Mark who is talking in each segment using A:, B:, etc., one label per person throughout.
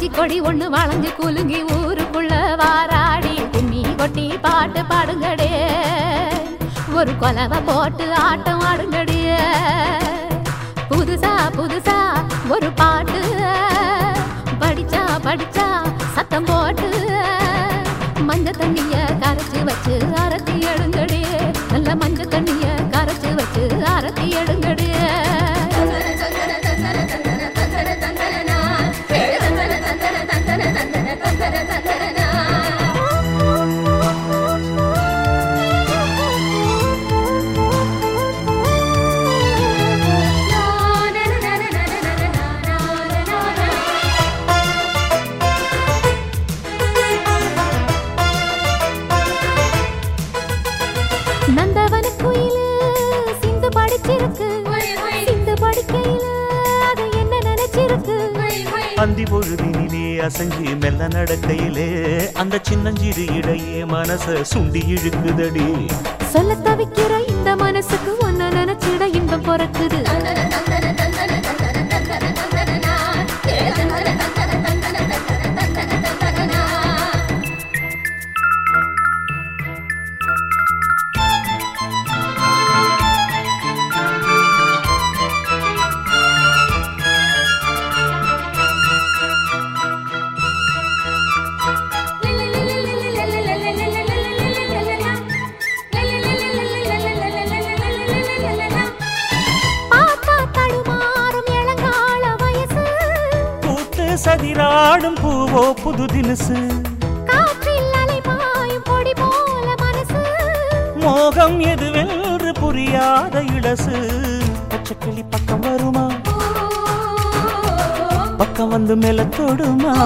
A: வஞ்சி கொடி ஒண்ணு வளைஞ்சு குலுங்கி ஊருக்குள்ள வாராடி கும்மி கொட்டி பாட்டு பாடுங்கடே ஒரு கொலவை போட்டு ஆட்டம் ஆடுங்கடே புதுசா புதுசா ஒரு பாட்டு படிச்சா படிச்சா சத்தம் போட்டு மஞ்ச தண்ணிய கரைச்சு வச்சு அரத்தி எடுங்கடே நல்ல மஞ்ச தண்ணிய கரைச்சு வச்சு அரத்தி எடுங்கடே நந்தவன குயிலு சிந்து படிச்சிருக்கு சிந்து படிக்கையில அது என்ன நினைச்சிருக்கு
B: அந்தி பொழுதினிலே அசஞ்சி மெல்ல நடக்கையிலே அந்த சின்னஞ்சிறு இடையே மனச சுண்டி இழுக்குதடி
A: சொல்ல தவிக்கிற இந்த மனசுக்கு ஒன்ன நினைச்சிட இன்பம் பிறக்குது பார்த்தா தடுமாறும் இளங்கால வயசு
B: பூத்து சதிராடும் பூவோ புது தினுசு
A: காற்றில் அலைபாயும் பொடி போல மனசு
B: மோகம் எதுவென்று புரியாத இளசு பச்சைக்கிளி பக்கம் வருமா பக்கம் வந்து மேல தொடுமா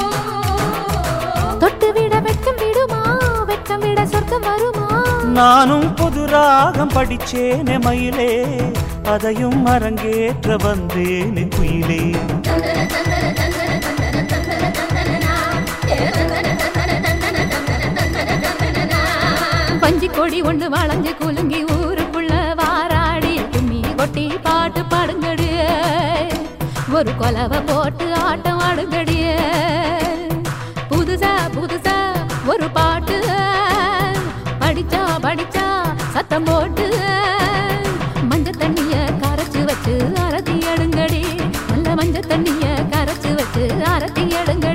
A: தொட்டு விட வெட்கம் விடுமா வெட்கம் விட சொர்க்கம் வருமா
B: நானும் புது ராகம் படிச்சேனே மயிலே அதையும் அரங்கேற்ற வந்தேனே குயிலே
A: பஞ்சு கொடி ஒண்ணு வளைஞ்சு குலுங்கி ஊருக்குள்ள வாராடி கும்மி கொட்டி பாட்டு பாடுங்கடி ஒரு கொலவை போட்டு ஆட்டம் ஆடுங்கடி புதுசா புதுசா ஒரு பாட்டு படிச்சா படிச்சா சத்தம் போட்டு மஞ்ச தண்ணிய கரைச்சு வச்சு அரத்தி எடுங்கடி நல்ல மஞ்ச தண்ணிய கரைச்சு வச்சு அரத்தி எடுங்கடி